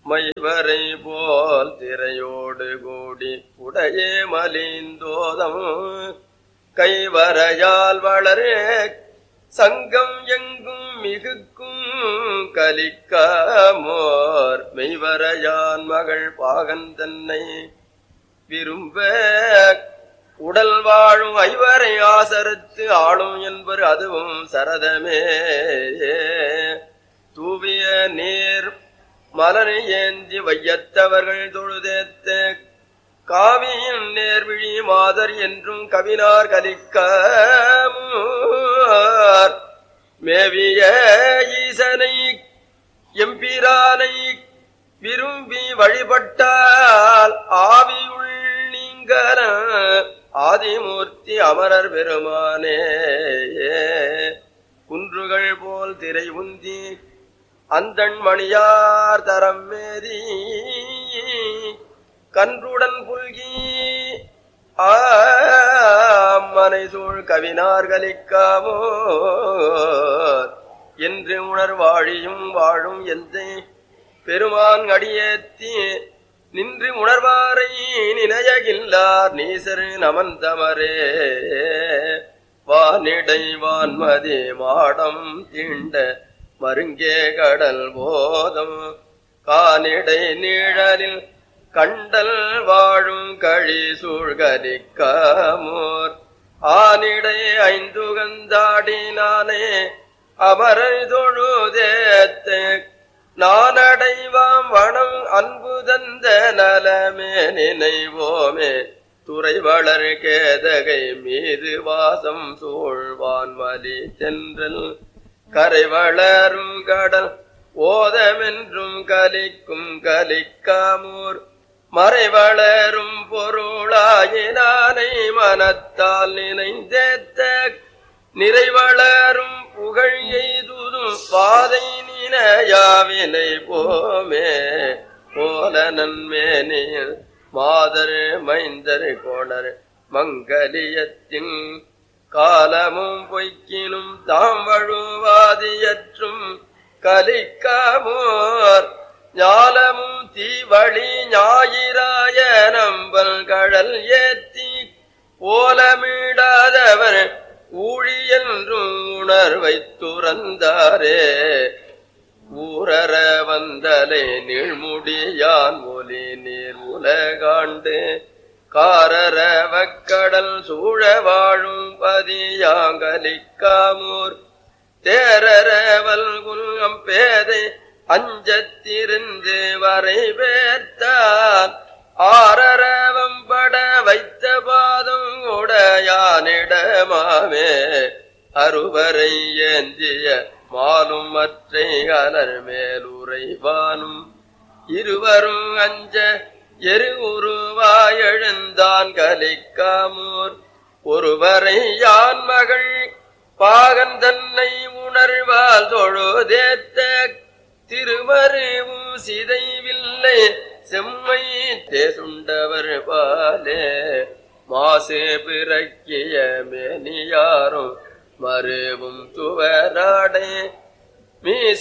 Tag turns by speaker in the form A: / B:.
A: மைவரை போல் திரையோடு கூடி உடையே மலிந்தோதம் கைவரையால் வளரே சங்கம் எங்கும் மிகுக்கும் கலிக்காமோர் மெய்வரையான் மகள் பாகன் தன்னை விரும்ப உடல் வாழும் ஐவரை ஆசரத்து ஆளும் என்பர் அதுவும் சரதமே தூவிய நீர் மலரை ஏந்தி வையத்தவர்கள் தொழுதேத்த காவியின் நேர்விழி மாதர் என்றும் கவினார் கலிக்க மேவிய ஈசனை எம்பிரானை விரும்பி வழிபட்டால் ஆவியுள் நீங்கர ஆதிமூர்த்தி அமரர் பெருமானே குன்றுகள் போல் திரை உந்தி அந்தண் மணியார் தரம் மேதி கன்றுடன் புல்கி ஆமனை சூழ் கவினார் கலிக்காமோ என்று உணர்வாழியும் வாழும் எந்த பெருமான் அடியேத்தி நின்று உணர்வாரை நினையகில்லார் நீசரு நமந்தமரே வானிடை வான்மதி மாடம் தீண்ட மருங்கே கடல் போதம் கானிடை நீழலில் கண்டல் வாழும் கழி சூழ்கலிக்காமோர் ஆனிடை ஐந்துகந்தாடினானே அமரை தொழுதேத்த நானடைவாம் வனம் அன்பு தந்த நலமே நினைவோமே துறை வளர் கேதகை மீது வாசம் சூழ்வான் மலி சென்றல் கரை வளரும் கடல் ஓதமென்றும் கலிக்கும் கலிக்காமூர் மறை வளரும் பொருளாயினானை மனத்தால் நினைந்தேத்த நிறைவளரும் புகழ் எய்துதும் பாதை நினையாவினை போமே போல நன்மேனியில் மாதர் மைந்தர் கோணர் மங்கலியத்தின் காலமும் பொய்க்கினும் தாம் வழுவாதியற்றும் கலிக்காமோர் ஞாலமும் தீவழி ஞாயிறாய நம்பல் கடல் ஏத்தி ஓலமிடாதவர் ஊழி என்றும் உணர்வை துறந்தாரே ஊரற வந்தலை நீழ்முடியான் ஒலி நீர் உலகாண்டு காரர வக்கடல் சூழ வாழும் பதியாங்கலிக்காமூர் தேரரவல் குல்கம் பேதை அஞ்சத்திருந்து வரை பேர்த்தான் ஆரரவம்பட வைத்த பாதம் உடையானிடமாவே அறுவரை ஏந்திய மாலும் மற்றை அலர் மேலுரைவானும் இருவரும் அஞ்ச எரு உருவாயெழுந்தான் கலிக்காமூர் ஒருவரை யான் மகள் பாகன் தன்னை உணர்வால் தொழுதேத்த திருமருவும் சிதைவில்லை செம்மை தேசுண்டவர் பாலே மாசு பிறக்கிய மேனியாரும் மருவும் துவராடே மீச